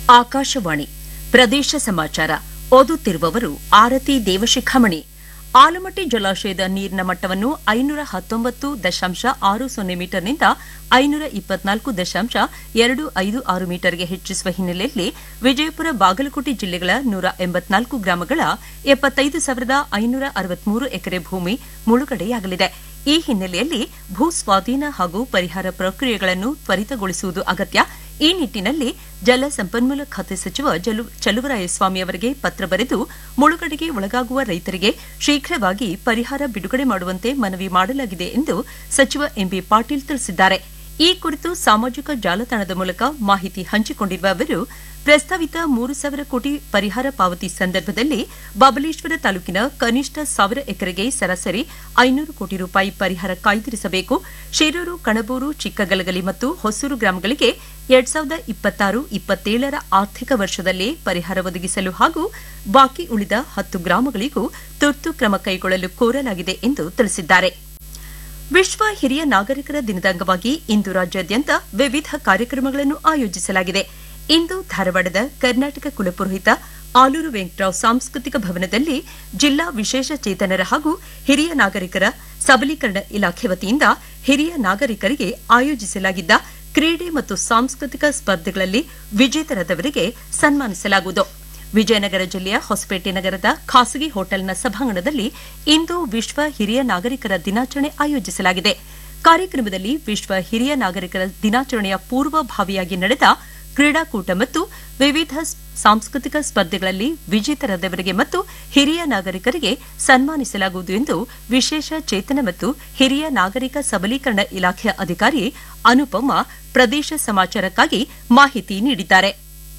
ಆಕಾಶವಾಣಿ ಪ್ರದೇಶ ಸಮಾಚಾರ ಓದುತ್ತಿರುವವರು ಆರತಿ ದೇವಶಿಖಾಮಣಿ ಆಲಮಟ್ಟಿ ಜಲಾಶಯದ ನೀರಿನ ಮಟ್ಟವನ್ನು ಐನೂರ ಹತ್ತೊಂಬತ್ತು ದಶಾಂಶ ಆರು ಸೊನ್ನೆ ಮೀಟರ್ನಿಂದ ಐನೂರ ಇಪ್ಪತ್ನಾಲ್ಕು ದಶಾಂಶ ಎರಡು ಐದು ಆರು ಮೀಟರ್ಗೆ ಹೆಚ್ಚಿಸುವ ಹಿನ್ನೆಲೆಯಲ್ಲಿ ವಿಜಯಪುರ ಬಾಗಲಕೋಟೆ ಜಿಲ್ಲೆಗಳ ನೂರ ಎಂಬತ್ನಾಲ್ಕು ಗ್ರಾಮಗಳ ಎಪ್ಪತ್ತೈದು ಸಾವಿರದ ಐನೂರ ಅರವತ್ಮೂರು ಎಕರೆ ಭೂಮಿ ಮುಳುಗಡೆಯಾಗಲಿದೆ ಈ ಹಿನ್ನೆಲೆಯಲ್ಲಿ ಭೂ ಸ್ವಾಧೀನ ಹಾಗೂ ಪರಿಹಾರ ಪ್ರಕ್ರಿಯೆಗಳನ್ನು ತ್ವರಿತಗೊಳಿಸುವುದು ಅಗತ್ಯ ಈ ನಿಟ್ಟಿನಲ್ಲಿ ಜಲ ಸಂಪನ್ಮೂಲ ಖಾತೆ ಸಚಿವ ಚಲುವರಾಯಸ್ವಾಮಿ ಅವರಿಗೆ ಪತ್ರ ಬರೆದು ಮುಳುಗಡೆಗೆ ಒಳಗಾಗುವ ರೈತರಿಗೆ ಶೀಘ್ರವಾಗಿ ಪರಿಹಾರ ಬಿಡುಗಡೆ ಮಾಡುವಂತೆ ಮನವಿ ಮಾಡಲಾಗಿದೆ ಎಂದು ಸಚಿವ ಎಂಬಿ ಪಾಟೀಲ್ ತಿಳಿಸಿದ್ದಾರೆ ಈ ಕುರಿತು ಸಾಮಾಜಿಕ ಜಾಲತಾಣದ ಮೂಲಕ ಮಾಹಿತಿ ಹಂಚಿಕೊಂಡಿರುವ ಅವರು ಪ್ರಸ್ತಾವಿತ ಮೂರು ಸಾವಿರ ಕೋಟಿ ಪರಿಹಾರ ಪಾವತಿ ಸಂದರ್ಭದಲ್ಲಿ ಬಬಲೇಶ್ವರ ತಾಲೂಕಿನ ಕನಿಷ್ಠ ಸಾವಿರ ಎಕರೆಗೆ ಸರಾಸರಿ ಐನೂರು ಕೋಟಿ ರೂಪಾಯಿ ಪರಿಹಾರ ಕಾಯ್ದಿರಿಸಬೇಕು ಶಿರೂರು ಕಣಬೂರು ಚಿಕ್ಕಗಲಗಲಿ ಮತ್ತು ಹೊಸೂರು ಗ್ರಾಮಗಳಿಗೆ ಎರಡ್ ಸಾವಿರದ ಇಪ್ಪತ್ತಾರು ಇಪ್ಪತ್ತೇಳರ ಆರ್ಥಿಕ ವರ್ಷದಲ್ಲೇ ಪರಿಹಾರ ಒದಗಿಸಲು ಹಾಗೂ ಬಾಕಿ ಉಳಿದ ಹತ್ತು ಗ್ರಾಮಗಳಿಗೂ ತುರ್ತು ಕ್ರಮ ಕೈಗೊಳ್ಳಲು ಕೋರಲಾಗಿದೆ ಎಂದು ತಿಳಿಸಿದ್ದಾರೆ ವಿಶ್ವ ಹಿರಿಯ ನಾಗರಿಕರ ದಿನದ ಅಂಗವಾಗಿ ಇಂದು ರಾಜ್ಯಾದ್ಯಂತ ವಿವಿಧ ಕಾರ್ಯಕ್ರಮಗಳನ್ನು ಆಯೋಜಿಸಲಾಗಿದೆ ಇಂದು ಧಾರವಾಡದ ಕರ್ನಾಟಕ ಕುಲಪುರೋಹಿತ ಆಲೂರು ವೆಂಕಟರಾವ್ ಸಾಂಸ್ಕೃತಿಕ ಭವನದಲ್ಲಿ ಜಿಲ್ಲಾ ವಿಶೇಷ ಚೇತನರ ಹಾಗೂ ಹಿರಿಯ ನಾಗರಿಕರ ಸಬಲೀಕರಣ ಇಲಾಖೆ ವತಿಯಿಂದ ಹಿರಿಯ ನಾಗರಿಕರಿಗೆ ಆಯೋಜಿಸಲಾಗಿದ್ದ ಕ್ರೀಡೆ ಮತ್ತು ಸಾಂಸ್ಕೃತಿಕ ಸ್ಪರ್ಧೆಗಳಲ್ಲಿ ವಿಜೇತರಾದವರಿಗೆ ಸನ್ಮಾನಿಸಲಾಗುವುದು ವಿಜಯನಗರ ಜಿಲ್ಲೆಯ ಹೊಸಪೇಟೆ ನಗರದ ಖಾಸಗಿ ಹೋಟೆಲ್ನ ಸಭಾಂಗಣದಲ್ಲಿ ಇಂದು ವಿಶ್ವ ಹಿರಿಯ ನಾಗರಿಕರ ದಿನಾಚರಣೆ ಆಯೋಜಿಸಲಾಗಿದೆ ಕಾರ್ಯಕ್ರಮದಲ್ಲಿ ವಿಶ್ವ ಹಿರಿಯ ನಾಗರಿಕರ ದಿನಾಚರಣೆಯ ಪೂರ್ವಭಾವಿಯಾಗಿ ನಡೆದ ಕ್ರೀಡಾಕೂಟ ಮತ್ತು ವಿವಿಧ ಸಾಂಸ್ಕೃತಿಕ ಸ್ಪರ್ಧೆಗಳಲ್ಲಿ ವಿಜೇತರಾದವರಿಗೆ ಮತ್ತು ಹಿರಿಯ ನಾಗರಿಕರಿಗೆ ಸನ್ಮಾನಿಸಲಾಗುವುದು ಎಂದು ವಿಶೇಷ ಚೇತನ ಮತ್ತು ಹಿರಿಯ ನಾಗರಿಕ ಸಬಲೀಕರಣ ಇಲಾಖೆಯ ಅಧಿಕಾರಿ ಅನುಪಮ ಪ್ರದೇಶ ಸಮಾಚಾರಕ್ಕಾಗಿ ಮಾಹಿತಿ ನೀಡಿದ್ದಾರೆ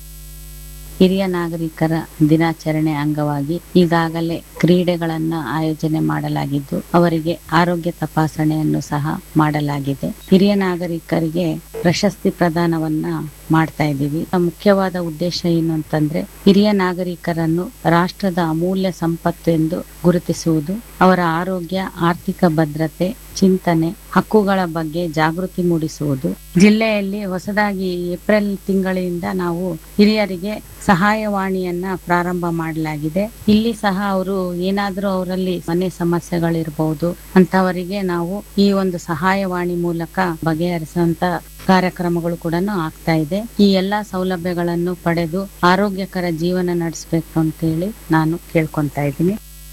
ಹಿರಿಯ ನಾಗರಿಕರ ದಿನಾಚರಣೆ ಅಂಗವಾಗಿ ಈಗಾಗಲೇ ಕ್ರೀಡೆಗಳನ್ನ ಆಯೋಜನೆ ಮಾಡಲಾಗಿದ್ದು ಅವರಿಗೆ ಆರೋಗ್ಯ ತಪಾಸಣೆಯನ್ನು ಸಹ ಮಾಡಲಾಗಿದೆ ಹಿರಿಯ ನಾಗರಿಕರಿಗೆ ಪ್ರಶಸ್ತಿ ಪ್ರದಾನವನ್ನ ಮಾಡ್ತಾ ಇದ್ದೀವಿ ಮುಖ್ಯವಾದ ಉದ್ದೇಶ ಏನು ಅಂತಂದ್ರೆ ಹಿರಿಯ ನಾಗರಿಕರನ್ನು ರಾಷ್ಟ್ರದ ಅಮೂಲ್ಯ ಸಂಪತ್ತು ಎಂದು ಗುರುತಿಸುವುದು ಅವರ ಆರೋಗ್ಯ ಆರ್ಥಿಕ ಭದ್ರತೆ ಚಿಂತನೆ ಹಕ್ಕುಗಳ ಬಗ್ಗೆ ಜಾಗೃತಿ ಮೂಡಿಸುವುದು ಜಿಲ್ಲೆಯಲ್ಲಿ ಹೊಸದಾಗಿ ಏಪ್ರಿಲ್ ತಿಂಗಳಿಂದ ನಾವು ಹಿರಿಯರಿಗೆ ಸಹಾಯವಾಣಿಯನ್ನ ಪ್ರಾರಂಭ ಮಾಡಲಾಗಿದೆ ಇಲ್ಲಿ ಸಹ ಅವರು ಏನಾದರೂ ಅವರಲ್ಲಿ ಮನೆ ಸಮಸ್ಯೆಗಳಿರಬಹುದು ಅಂತವರಿಗೆ ನಾವು ಈ ಒಂದು ಸಹಾಯವಾಣಿ ಮೂಲಕ ಬಗೆಹರಿಸುವಂತ ಕಾರ್ಯಕ್ರಮಗಳು ಕೂಡ ಆಗ್ತಾ ಇದೆ ಈ ಎಲ್ಲಾ ಸೌಲಭ್ಯಗಳನ್ನು ಪಡೆದು ಆರೋಗ್ಯಕರ ಜೀವನ ನಡೆಸಬೇಕು ಅಂತ ಹೇಳಿ ನಾನು ಕೇಳ್ಕೊಂತಾ ಇದ್ದೀನಿ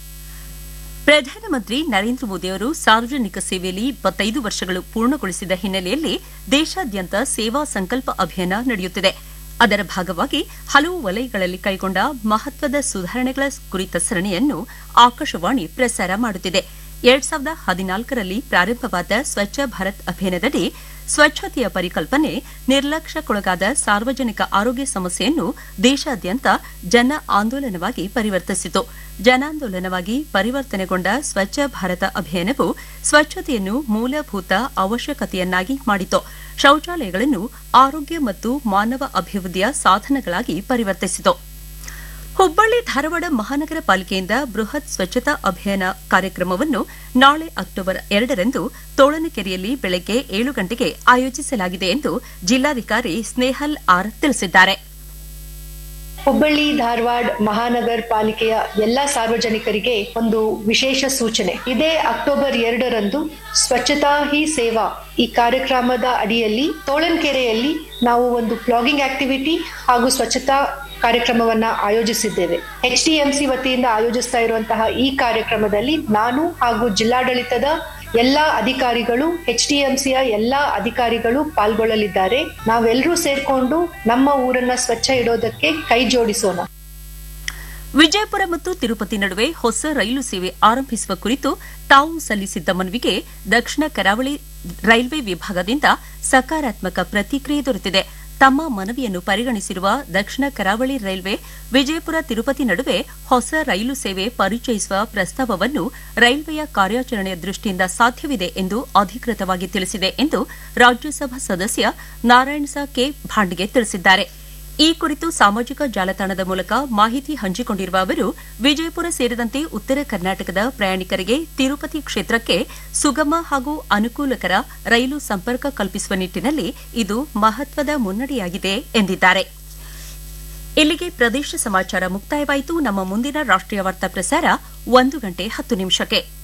ಪ್ರಧಾನಮಂತ್ರಿ ನರೇಂದ್ರ ಮೋದಿ ಅವರು ಸಾರ್ವಜನಿಕ ಸೇವೆಯಲ್ಲಿ ಇಪ್ಪತ್ತೈದು ವರ್ಷಗಳು ಪೂರ್ಣಗೊಳಿಸಿದ ಹಿನ್ನೆಲೆಯಲ್ಲಿ ದೇಶಾದ್ಯಂತ ಸೇವಾ ಸಂಕಲ್ಪ ಅಭಿಯಾನ ನಡೆಯುತ್ತಿದೆ ಅದರ ಭಾಗವಾಗಿ ಹಲವು ವಲಯಗಳಲ್ಲಿ ಕೈಗೊಂಡ ಮಹತ್ವದ ಸುಧಾರಣೆಗಳ ಕುರಿತ ಸರಣಿಯನ್ನು ಆಕಾಶವಾಣಿ ಪ್ರಸಾರ ಮಾಡುತ್ತಿದೆ ಎರಡ್ ಸಾವಿರದ ಹದಿನಾಲ್ಕರಲ್ಲಿ ಪ್ರಾರಂಭವಾದ ಸ್ವಚ್ಛ ಭಾರತ್ ಅಭಿಯಾನದಡಿ ಸ್ವಚ್ಛತೆಯ ಪರಿಕಲ್ಪನೆ ನಿರ್ಲಕ್ಷ್ಯಕ್ಕೊಳಗಾದ ಸಾರ್ವಜನಿಕ ಆರೋಗ್ಯ ಸಮಸ್ಯೆಯನ್ನು ದೇಶಾದ್ಯಂತ ಜನ ಆಂದೋಲನವಾಗಿ ಪರಿವರ್ತಿಸಿತು ಜನಾಂದೋಲನವಾಗಿ ಪರಿವರ್ತನೆಗೊಂಡ ಸ್ವಚ್ಛ ಭಾರತ ಅಭಿಯಾನವು ಸ್ವಚ್ಛತೆಯನ್ನು ಮೂಲಭೂತ ಅವಶ್ಯಕತೆಯನ್ನಾಗಿ ಮಾಡಿತು ಶೌಚಾಲಯಗಳನ್ನು ಆರೋಗ್ಯ ಮತ್ತು ಮಾನವ ಅಭಿವೃದ್ಧಿಯ ಸಾಧನಗಳಾಗಿ ಪರಿವರ್ತಿಸಿತು ಹುಬ್ಬಳ್ಳಿ ಧಾರವಾಡ ಮಹಾನಗರ ಪಾಲಿಕೆಯಿಂದ ಬೃಹತ್ ಸ್ವಚ್ಛತಾ ಅಭಿಯಾನ ಕಾರ್ಯಕ್ರಮವನ್ನು ನಾಳೆ ಅಕ್ಟೋಬರ್ ಎರಡರಂದು ತೋಳನಕೆರೆಯಲ್ಲಿ ಬೆಳಗ್ಗೆ ಏಳು ಗಂಟೆಗೆ ಆಯೋಜಿಸಲಾಗಿದೆ ಎಂದು ಜಿಲ್ಲಾಧಿಕಾರಿ ಸ್ನೇಹಲ್ ಆರ್ ತಿಳಿಸಿದ್ದಾರೆ ಹುಬ್ಬಳ್ಳಿ ಧಾರವಾಡ ಮಹಾನಗರ ಪಾಲಿಕೆಯ ಎಲ್ಲಾ ಸಾರ್ವಜನಿಕರಿಗೆ ಒಂದು ವಿಶೇಷ ಸೂಚನೆ ಇದೇ ಅಕ್ಟೋಬರ್ ಎರಡರಂದು ಸ್ವಚ್ಛತಾ ಹಿ ಸೇವಾ ಈ ಕಾರ್ಯಕ್ರಮದ ಅಡಿಯಲ್ಲಿ ತೋಳನ್ಕೆರೆಯಲ್ಲಿ ನಾವು ಒಂದು ಪ್ಲಾಗಿಂಗ್ ಆಕ್ಟಿವಿಟಿ ಹಾಗೂ ಸ್ವಚ್ಛತಾ ಕಾರ್ಯಕ್ರಮವನ್ನ ಆಯೋಜಿಸಿದ್ದೇವೆ ಎಚ್ ಡಿ ಎಂ ಸಿ ವತಿಯಿಂದ ಆಯೋಜಿಸ್ತಾ ಇರುವಂತಹ ಈ ಕಾರ್ಯಕ್ರಮದಲ್ಲಿ ನಾನು ಹಾಗೂ ಜಿಲ್ಲಾಡಳಿತದ ಎಲ್ಲಾ ಅಧಿಕಾರಿಗಳು ಎಚ್ ಡಿ ಎಂ ಸಿಯ ಎಲ್ಲಾ ಅಧಿಕಾರಿಗಳು ಪಾಲ್ಗೊಳ್ಳಲಿದ್ದಾರೆ ನಾವೆಲ್ಲರೂ ಸೇರ್ಕೊಂಡು ನಮ್ಮ ಊರನ್ನ ಸ್ವಚ್ಛ ಇಡೋದಕ್ಕೆ ಕೈ ಜೋಡಿಸೋಣ ವಿಜಯಪುರ ಮತ್ತು ತಿರುಪತಿ ನಡುವೆ ಹೊಸ ರೈಲು ಸೇವೆ ಆರಂಭಿಸುವ ಕುರಿತು ತಾವು ಸಲ್ಲಿಸಿದ್ದ ಮನವಿಗೆ ದಕ್ಷಿಣ ಕರಾವಳಿ ರೈಲ್ವೆ ವಿಭಾಗದಿಂದ ಸಕಾರಾತ್ಮಕ ಪ್ರತಿಕ್ರಿಯೆ ದೊರೆತಿದೆ ತಮ್ಮ ಮನವಿಯನ್ನು ಪರಿಗಣಿಸಿರುವ ದಕ್ಷಿಣ ಕರಾವಳಿ ರೈಲ್ವೆ ವಿಜಯಪುರ ತಿರುಪತಿ ನಡುವೆ ಹೊಸ ರೈಲು ಸೇವೆ ಪರಿಚಯಿಸುವ ಪ್ರಸ್ತಾವವನ್ನು ರೈಲ್ವೆಯ ಕಾರ್ಯಾಚರಣೆಯ ದೃಷ್ಟಿಯಿಂದ ಸಾಧ್ಯವಿದೆ ಎಂದು ಅಧಿಕೃತವಾಗಿ ತಿಳಿಸಿದೆ ಎಂದು ರಾಜ್ಯಸಭಾ ಸದಸ್ಯ ನಾರಾಯಣಸ ಕೆ ಭಾಂಡ್ಗೆ ತಿಳಿಸಿದ್ದಾರೆ ಈ ಕುರಿತು ಸಾಮಾಜಿಕ ಜಾಲತಾಣದ ಮೂಲಕ ಮಾಹಿತಿ ಹಂಚಿಕೊಂಡಿರುವ ಅವರು ವಿಜಯಪುರ ಸೇರಿದಂತೆ ಉತ್ತರ ಕರ್ನಾಟಕದ ಪ್ರಯಾಣಿಕರಿಗೆ ತಿರುಪತಿ ಕ್ಷೇತ್ರಕ್ಕೆ ಸುಗಮ ಹಾಗೂ ಅನುಕೂಲಕರ ರೈಲು ಸಂಪರ್ಕ ಕಲ್ಪಿಸುವ ನಿಟ್ಟಿನಲ್ಲಿ ಇದು ಮಹತ್ವದ ಮುನ್ನಡೆಯಾಗಿದೆ ಎಂದಿದ್ದಾರೆ ಇಲ್ಲಿಗೆ ಪ್ರದೇಶ ಸಮಾಚಾರ ಮುಕ್ತಾಯವಾಯಿತು ನಮ್ಮ ಮುಂದಿನ ರಾಷ್ಟ್ರೀಯ ವಾರ್ತಾ ಪ್ರಸಾರ ಒಂದು ಗಂಟೆ ಹತ್ತು ನಿಮಿಷಕ್ಕೆ